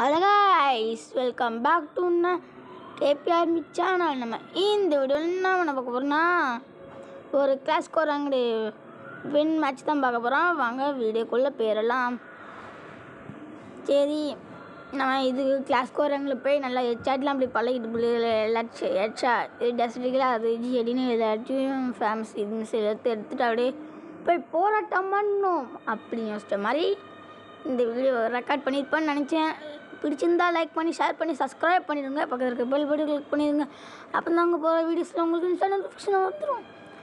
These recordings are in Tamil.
hello guys welcome back to KPR channel நம்ம இந்த வீடியோவில் என்ன பண்ண பார்க்க போகிறோம்னா ஒரு கிளாஸ் கோராங்கடி வின் மேட்ச் தான் பார்க்க போகிறோம் வாங்க வீடியோக்குள்ளே போயிடலாம் சரி நம்ம இது கிளாஸ் கோரங்களை போய் நல்லா ஹெச்ஆட்லாம் அப்படி பழகிட்டு பிள்ளைகளை எல்லாச்சும் ஹெச்ஆ டெஸ்டிக்கலாக அது இது செடின்னு எல்லாத்தையும் ஃபேமஸ் இதுன்னு சில எடுத்து எடுத்துட்டு அப்படியே போய் போராட்டம் பண்ணணும் அப்படின்னு யோசிச்ச மாதிரி இந்த வீடியோ ரெக்கார்ட் பண்ணியிருப்பேன்னு நினச்சேன் பிடிச்சிருந்தா லைக் பண்ணி ஷேர் பண்ணி சப்ஸ்கிரைப் பண்ணிடுங்க பக்கத்தில் இருக்க பெல் பட்டன் கிளிக் பண்ணிடுங்க அப்போ தான் அங்கே போகிற வீடியோஸில் உங்களுக்கு இன்ஸ்டா நோட்டிஃபிகேஷன் வந்துடும்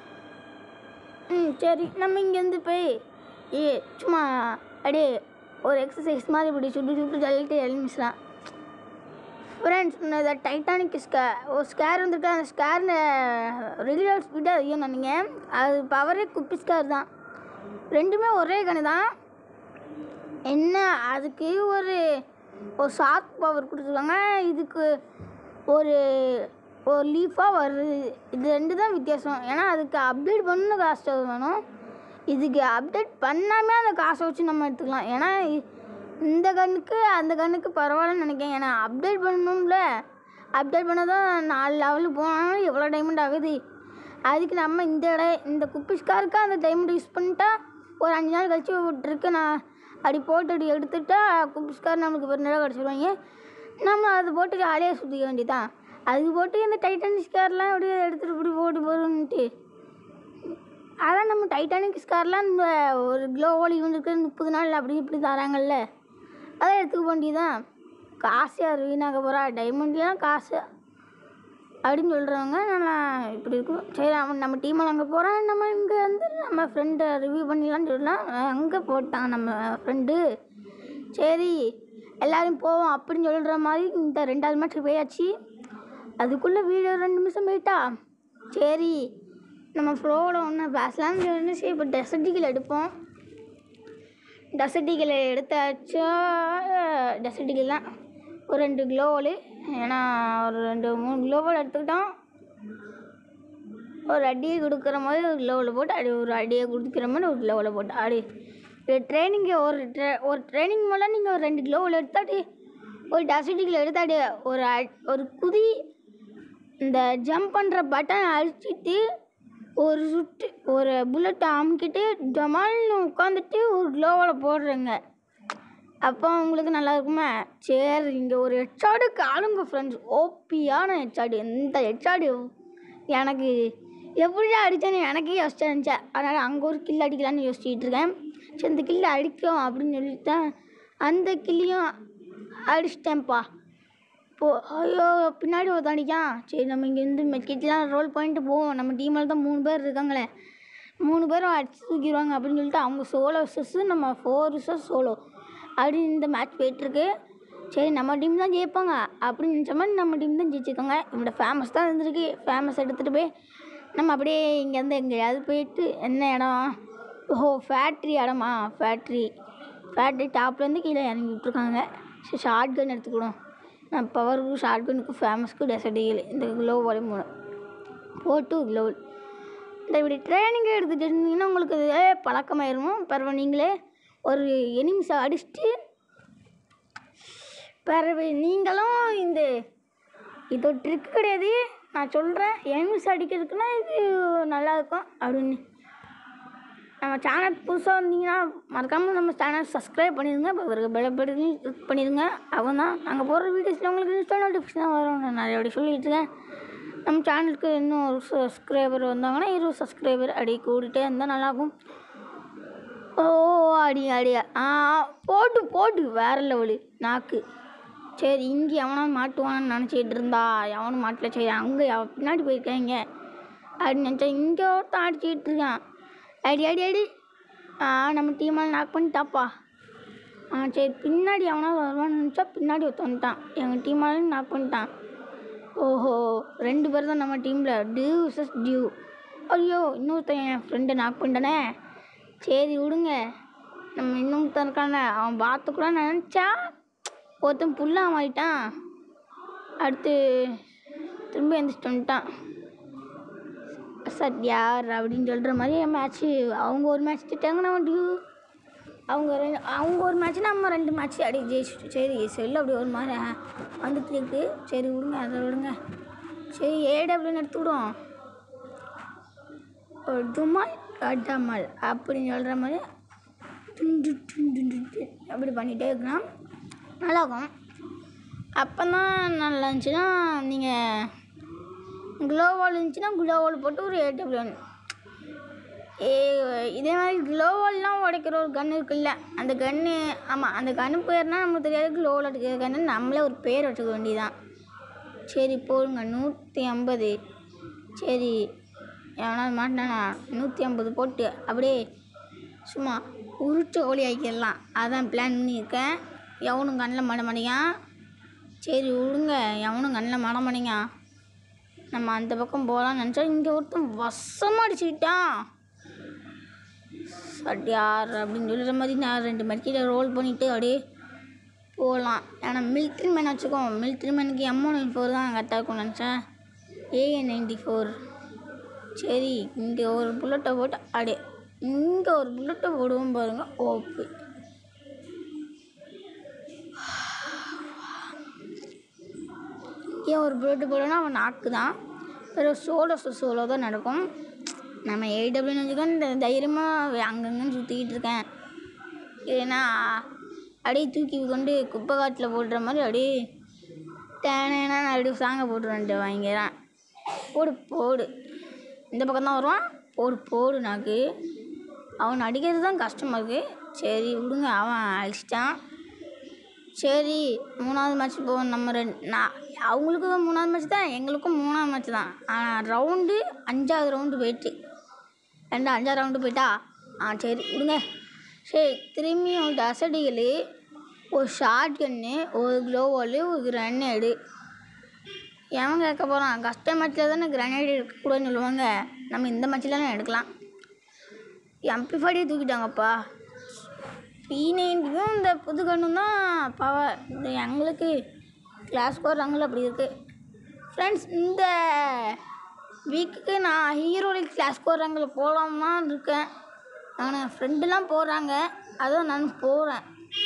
ம் சரி நம்ம இங்கேருந்து போய் ஏ சும்மா அப்படியே ஒரு எக்ஸசைஸ் மாதிரி இப்படி சுட்டு சுட்டு தள்ளிட்டு எழுமிச்சலாம் ஃப்ரெண்ட்ஸ் இந்த டைட்டானிக் ஸ்கே ஒரு ஸ்கேர் வந்துட்டு அந்த ஸ்கேர் ரெகுலர் ஸ்பீடாக அதிகம் நினைங்க அது பவரே குப்பி ஸ்கேர் தான் ரெண்டுமே ஒரே கணு தான் என்ன அதுக்கு ஒரு ஒரு ஷார்க் பவர் கொடுத்துருக்காங்க இதுக்கு ஒரு ஒரு லீஃபாக வருது இது ரெண்டு தான் வித்தியாசம் ஏன்னா அதுக்கு அப்டேட் பண்ண காசு வேணும் இதுக்கு அப்டேட் பண்ணாமே அந்த காசை வச்சு நம்ம எடுத்துக்கலாம் ஏன்னா இ- இந்த கண்ணுக்கு அந்த கண்ணுக்கு பரவாயில்லன்னு நினைக்கிறேன் ஏன்னா அப்டேட் பண்ணணும்ல அப்டேட் பண்ண தான் நாலு லெவலுக்கு போனாலும் எவ்வளோ டைமண்ட் ஆகுது அதுக்கு நம்ம இந்த இட இந்த குப்பிஸ்காருக்கு அந்த டைமண்ட் யூஸ் பண்ணிட்டா ஒரு அஞ்சு நாள் கழிச்சு விட்டுருக்கு நான் அப்படி போட்டு அப்படி எடுத்துட்டா குப்பிஸ்கார் நம்மளுக்கு ஒரு நிலம் கிடச்சிருவாங்க நம்ம அதை போட்டு ஜாலியாக சுற்றிக்க வேண்டியதான் அது போட்டு இந்த டைட்டானிக் ஸ்கார்லாம் அப்படியே எடுத்துகிட்டு இப்படி போட்டு போகணுன்ட்டு அதான் நம்ம டைட்டானிக் ஸ்கார்லாம் இந்த ஒரு க்ளோவல் இவனுக்கு முப்பது நாள் அப்படி இப்படி தராங்கல்ல அதை எடுத்துக்க வேண்டியதான் காசு யார் வீணாக்க போகிறா டைமண்ட்லாம் காசு அப்படின்னு சொல்கிறவங்க நல்லா இப்படி இருக்கும் சரி அவன் நம்ம டீமில் அங்கே போகிறான் நம்ம இங்கே வந்து நம்ம ஃப்ரெண்டை ரிவ்யூ பண்ணிடலாம்னு சொல்லலாம் அங்கே போட்டான் நம்ம ஃப்ரெண்டு சரி எல்லாரும் போவோம் அப்படின்னு சொல்கிற மாதிரி இந்த ரெண்டாவது மேட்ச் போயாச்சு அதுக்குள்ளே வீடியோ ரெண்டு நிமிஷம் போயிட்டா சரி நம்ம ஃப்ளோவில் ஒன்று பேசலாம்னு சொல்லி சரி இப்போ டெசர்ட்டிகள் எடுப்போம் டெசர்ட்டிகளை எடுத்தாச்சா டெசர்ட்டிகள் தான் ஒரு ரெண்டு க்ளோவலு ஏன்னா ஒரு ரெண்டு மூணு க்ளோவல் எடுத்துக்கிட்டோம் ஒரு அடியை கொடுக்குற மாதிரி ஒரு க்ளோவில் போட்டு அடி ஒரு அடியை கொடுக்குற மாதிரி ஒரு க்ளோவில் போட்டு அடி இது ட்ரைனிங்கு ஒரு ட்ரை ஒரு ட்ரைனிங் மூலம் நீங்கள் ஒரு ரெண்டு க்ளோவில் எடுத்தாடி ஒரு டெசர்ட்டிகள் எடுத்தாடி ஒரு அ- ஒரு குதி இந்த ஜம்ப் பண்ணுற பட்டன் அழிச்சிட்டு ஒரு சுட்டு ஒரு புல்லட்டை அமுக்கிட்டு ஜமால்னு உட்காந்துட்டு ஒரு க்ளோவில் போடுறேங்க அப்போ உங்களுக்கு நல்லா இருக்குமா சரி இங்கே ஒரு ஹெச்ஆடுக்கு ஆளுங்க ஃப்ரெண்ட்ஸ் ஓபியான ஹெச்ஆடு எந்த ஹெச்ஆடு எனக்கு எப்படிடா அடித்தேன்னு எனக்கே யோசிச்சு இருந்துச்சேன் அதனால் அங்கே ஒரு கில் அடிக்கலான்னு யோசிச்சுட்டு இருக்கேன் சரி இந்த கில்லு அடிக்கும் அப்படின்னு சொல்லிட்டேன் அந்த கில்லையும் அடிச்சிட்டேன்ப்பா போ ஐயோ பின்னாடி ஒருத்தன் அடிக்கான் சரி நம்ம இங்கேருந்து மெட்கிட்லாம் ரோல் பண்ணிட்டு போவோம் நம்ம டீமில் தான் மூணு பேர் இருக்காங்களே மூணு பேரும் அடிச்சு தூக்கிடுவாங்க அப்படின்னு சொல்லிட்டு அவங்க சோலோ விசஸ்ஸு நம்ம ஃபோர் விசஸ் சோலோ அப்படின்னு இந்த மேட்ச் போயிட்டுருக்கு சரி நம்ம டீம் தான் ஜெயிப்பாங்க அப்படின்னு நினச்ச மாதிரி நம்ம டீம் தான் ஜெயிச்சிருக்காங்க நம்மளோட ஃபேமஸ் தான் இருந்திருக்கு ஃபேமஸ் எடுத்துகிட்டு போய் நம்ம அப்படியே இங்கேருந்து எங்கேயாவது போயிட்டு என்ன இடம் ஓஹோ ஃபேக்ட்ரி இடமா ஃபேக்ட்ரி ஃபேக்ட்ரி டாப்லேருந்து கீழே இறங்கி விட்ருக்காங்க சரி ஷார்ட் கன் எடுத்துக்கிடும் நான் பவருக்கு ஷார்ட் கனுக்கு ஃபேமஸ்க்கு டெசர்டிகள் இந்த க்ளோ வரையும் மூணு போட்டு க்ளோ இந்த இப்படி ட்ரைனிங் எடுத்துகிட்டு இருந்தீங்கன்னா உங்களுக்கு இதே பழக்கமாயிருக்கும் பரவாயில்ல நீங்களே ஒரு எனிமிஸை அடிச்சுட்டு பிறகு நீங்களும் இந்த இது ஒரு ட்ரிக் கிடையாது நான் சொல்கிறேன் எனிமிஸ் அடிக்கிறதுக்குன்னா இது நல்லா இருக்கும் அப்படின்னு நம்ம சேனல் புதுசாக வந்தீங்கன்னா மறக்காமல் நம்ம சேனல் சப்ஸ்கிரைப் பண்ணிடுங்க இப்போ ஒரு பெல் பட்டனையும் கிளிக் பண்ணிடுங்க அவன் தான் நாங்கள் போடுற வீடியோஸில் உங்களுக்கு இன்ஸ்டா நோட்டிஃபிகேஷன் வரும் நான் நிறைய அப்படி சொல்லிட்டு இருக்கேன் நம்ம சேனலுக்கு இன்னும் ஒரு சப்ஸ்கிரைபர் வந்தாங்கன்னா இருபது சப்ஸ்கிரைபர் அடி கூடிட்டே இருந்தால் நல்லாயிருக்கும் ஓ அடி அடி ஆ போட்டு போட்டு வேற லெவலு நாக்கு சரி இங்கே எவனா மாட்டுவான்னு நினச்சிட்டு இருந்தா எவனும் மாட்டல சரி அங்கே அவ பின்னாடி போயிருக்காங்க அப்படின்னு நினச்சா இங்கே ஒருத்தன் அடிச்சிட்டு இருக்கான் அடி அடி அடி ஆ நம்ம டீமெல்லாம் நாக் பண்ணிட்டாப்பா ஆ சரி பின்னாடி எவனா வருவான்னு நினச்சா பின்னாடி ஒருத்தன் வந்துட்டான் எங்கள் டீமாலும் நாக் பண்ணிட்டான் ஓஹோ ரெண்டு பேர் தான் நம்ம டீமில் டியூ விசஸ் டியூ ஐயோ இன்னொருத்தன் என் ஃப்ரெண்டை நாக் பண்ணிட்டானே சரி விடுங்க நம்ம இன்னொருத்தன் இருக்கானே அவன் பார்த்து கூட நினச்சா ஒருத்தன் புல்லா மாறிட்டான் அடுத்து திரும்ப எந்திரிச்சிட்டு வந்துட்டான் சார் யார் அப்படின்னு சொல்கிற மாதிரி மேட்ச்சு அவங்க ஒரு மேட்ச் திட்டாங்க நம்ம டியூ அவங்க ரெண்டு அவங்க ஒரு மேட்ச் நம்ம ரெண்டு மேட்ச் அடி ஜெயிச்சிட்டு சரி செல்லு அப்படி ஒரு மாதிரி ஆ, வந்துட்டு இருக்கு சரி விடுங்க அதை விடுங்க சரி ஏடபிள்யூன்னு எடுத்து விடும் ஒரு டுமால் அடமல் அப்படின்னு சொல்கிற மாதிரி துண்டு துண்டு துண்டு அப்படி பண்ணிகிட்டே இருக்கலாம் நல்லாயிருக்கும் அப்போ தான் நல்லா இருந்துச்சுன்னா நீங்கள் க்ளோவால் இருந்துச்சுன்னா க்ளோவால் போட்டு ஒரு ஏடபிள்யூ ஏ இதே மாதிரி க்ளோவெல்லாம் உடைக்கிற ஒரு கன் இருக்குல்ல அந்த கன்று ஆமாம் அந்த கன்று பேர்னா நமக்கு தெரியாது க்ளோவில் அடிக்கிற கன்று நம்மளே ஒரு பேர் வச்சுக்க வேண்டியதான் சரி போடுங்க நூற்றி ஐம்பது சரி எவனாவது மாட்டினானா நூற்றி ஐம்பது போட்டு அப்படியே சும்மா உருட்டு கோழி ஆக்கிடலாம் அதான் பிளான் பண்ணியிருக்கேன் எவனும் கண்ணில் மாட மாட்டேங்கான் சரி விடுங்க எவனும் கண்ணில் மாட மாட்டேங்கான் நம்ம அந்த பக்கம் போகலான்னு நினச்சா இங்கே ஒருத்தன் வசமாக அடிச்சுக்கிட்டான் சட்டியார் அப்படின்னு சொல்கிற மாதிரி நான் ரெண்டு மணிக்கிட்ட ரோல் பண்ணிவிட்டு அப்படியே போகலாம் ஏன்னா மிலிட்ரி மேன் வச்சுக்கோ மிலிட்ரி மேனுக்கு எம்ஓ நைன் ஃபோர் தான் கரெக்டாக இருக்கும்னு நினச்சேன் ஏஏ நைன்டி ஃபோர் சரி இங்கே ஒரு புல்லட்டை போட்டு அப்படியே இங்கே ஒரு புல்லட்டை போடுவோம் பாருங்க ஓப்பு ஏன் ஒரு புல்லட்டு போடணும்னா அவன் நாக்கு தான் பிறகு சோலோ சோலோ தான் நடக்கும் நம்ம ஏடபிள்யூன்னு வச்சுக்கோ இந்த தைரியமாக அங்கங்கன்னு சுற்றிக்கிட்டு இருக்கேன் ஏன்னா அப்படியே தூக்கி கொண்டு குப்பை காட்டில் போடுற மாதிரி அப்படியே தேனா அப்படியே சாங்க போட்டுருவான்ட்டு வாங்கிறான் போடு போடு இந்த பக்கம் தான் வருவான் போடு போடு நாக்கு அவன் அடிக்கிறது தான் கஷ்டமாக இருக்குது சரி விடுங்க அவன் அடிச்சிட்டான் சரி மூணாவது மேட்ச் போவோம் நம்ம ரெண்டு நான் அவங்களுக்கும் மூணாவது மேட்ச் தான் எங்களுக்கும் மூணாவது மேட்ச் தான் ஆனால் ரவுண்டு அஞ்சாவது ரவுண்டு போயிட்டு ரெண்டு அஞ்சாவது ரவுண்டு போயிட்டா ஆ சரி விடுங்க சரி திரும்பியும் டசடிகள் ஒரு ஷார்ட் கன்னு ஒரு க்ளோவால் ஒரு கிரனேடு எவன் கேட்க போகிறான் கஷ்ட மேட்ச்சில் தானே கிரனேடு எடுக்கக்கூடாதுன்னு சொல்லுவாங்க நம்ம இந்த மேட்ச்சில் தானே எடுக்கலாம் எம்பி ஃபாடியே தூக்கிட்டாங்கப்பா பி நைன்டியும் இந்த புது கண்ணும் தான் பவர் இந்த எங்களுக்கு கிளாஸ் போடுறாங்களோ அப்படி இருக்குது ஃப்ரெண்ட்ஸ் இந்த வீக்குக்கு நான் ஹீரோலிக் கிளாஸ் போடுறாங்கள போகலாமான்னு இருக்கேன் நான் ஃப்ரெண்டுலாம் போகிறாங்க அதான் நான் போகிறேன்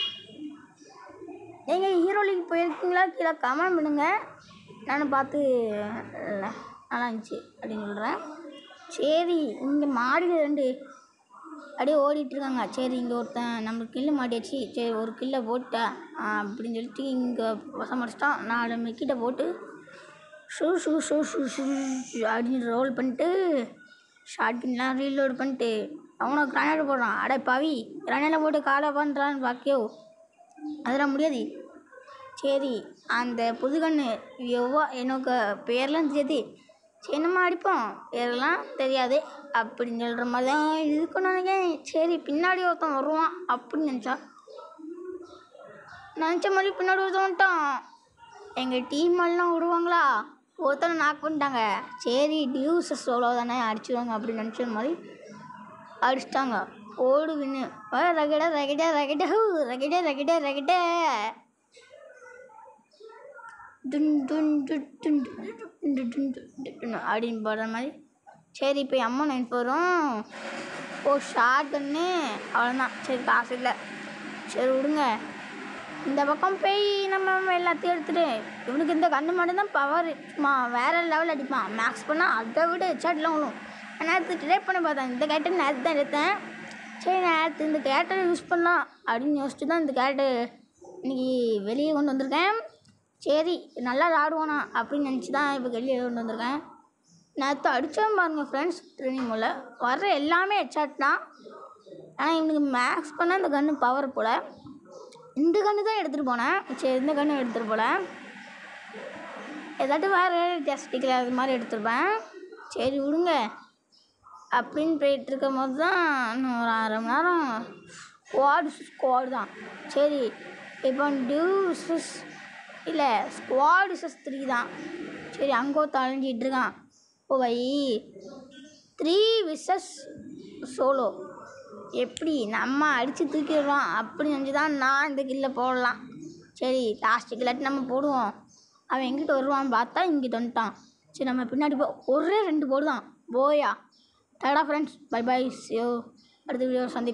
நீங்கள் ஹீரோலிக் போயிருக்கீங்களா கீழே கமெண்ட் பண்ணுங்க நான் பார்த்து இல்ல, நல்லா இருந்துச்சு அப்படின்னு சொல்கிறேன் சரி இங்கே மாடியில் ரெண்டு அப்படியே ஓடிட்டு இருக்காங்க சரி இங்கே ஒருத்தன் நம்ம கில்லு மாட்டியாச்சு சரி ஒரு கில்லை போட்டேன் அப்படின்னு சொல்லிட்டு இங்கே வசம் அடிச்சிட்டான் நாலு மெக்கிட்ட போட்டு ஷூ ஷூ ஷூ ஷூ ஷூ ஷூ அப்படின்னு ரோல் பண்ணிட்டு ஷார்ட்கின்லாம் ரீலோட் பண்ணிட்டு அவனை கிரானைட் போடுறான் அடே பாவி கிரானைடில் போட்டு காலை பண்ணுறான்னு பாக்கியோ அதெல்லாம் முடியாது சரி அந்த புது கண்ணு எவ்வளோ எனக்கு பேர்லாம் தெரியாது சரி நம்ம அடிப்போம் பேரெல்லாம் தெரியாது அப்படின்னு சொல்கிற மாதிரி தான் இருக்குன்னு நினைக்கிறேன் சரி பின்னாடி ஒருத்தன் வருவான் அப்படின்னு நினச்சா நினச்ச மாதிரி பின்னாடி ஒருத்தன் வந்துட்டான் எங்கள் டீம் எல்லாம் விடுவாங்களா ஒருத்தனை நாக் பண்ணிட்டாங்க சரி டியூஸஸ் எவ்வளோ தானே அடிச்சிடுவாங்க அப்படின்னு நினச்ச மாதிரி அடிச்சிட்டாங்க ஓடு வின்னு ரகட ரகட ரகட ஹூ ரகட ரகட ரகட டுன் டுன் டுன் டுன் டுன் டுன் டுன் டுன் டுன் டுன் அப்படின்னு போடுற மாதிரி சரி இப்போ அம்மா நைன் போகிறோம் ஓ ஷார்ட்டுன்னு அவ்வளோதான் சரி காசு இல்லை சரி விடுங்க இந்த பக்கம் போய் நம்ம எல்லாத்தையும் எடுத்துட்டு இவனுக்கு இந்த கண்ணு மட்டும்தான் பவர் சும்மா வேறு லெவல் அடிப்பான் மேக்ஸ் பண்ணால் அதை விட ஹெட்ஷாட்லாம் விழும் நான் நேற்று ட்ரை பண்ணி பார்த்தேன் இந்த கேரக்டர் நேற்று தான் எடுத்தேன் சரி நேற்று இந்த கேரக்டர் யூஸ் பண்ணலாம் அப்படின்னு யோசிச்சு தான் இந்த கேரக்டர் இன்னைக்கு வெளியே கொண்டு வந்திருக்கேன் சரி நல்லா ஆடுவானா அப்படின்னு நினச்சி தான் இப்போ வெளியே கொண்டு வந்திருக்கேன் நேற்று அடித்தேன் பாருங்க ஃப்ரெண்ட்ஸ் ட்ரெயினிங் மூல வர்ற எல்லாமே ஹெட்ஷாட் தான் ஆனால் இவனுக்கு மேக்ஸ் பண்ணால் இந்த கன்று பவர் போல் இந்த கன்று தான் எடுத்துகிட்டு போனேன் சரி இந்த கன்று எடுத்துகிட்டு போல ஏதாட்டும் வேறு ஜஸ்டிக்கில் அது மாதிரி எடுத்துருப்பேன் சரி விடுங்க அப்படின்னு போயிட்டு இருக்கும் போது தான் இன்னும் ஒரு அரை மணி நேரம் ஸ்குவாடு ஸ்குவாடு தான் சரி இப்போ டியூசஸ் இல்லை ஸ்குவாடு சஸ் த்ரீ தான் சரி அங்கே தொலைஞ்சிட்டு இருக்கான் ஓ வை த்ரீ விசஸ் சோலோ எப்படி நம்ம அடித்து தூக்கிடுறோம் அப்படி நினச்சி தான் நான் இந்த கில்ல போடலாம் சரி லாஸ்ட்டு கில்லாட்டி நம்ம போடுவோம் அவன் எங்கிட்ட வருவான்னு பார்த்தா இங்கிட்ட வந்துட்டான் சரி நம்ம பின்னாடி போ ஒரே ரெண்டு போடு தான் போயா டடா ஃப்ரெண்ட்ஸ் பை பை சியோ அடுத்த வீடியோ சந்திப்போம்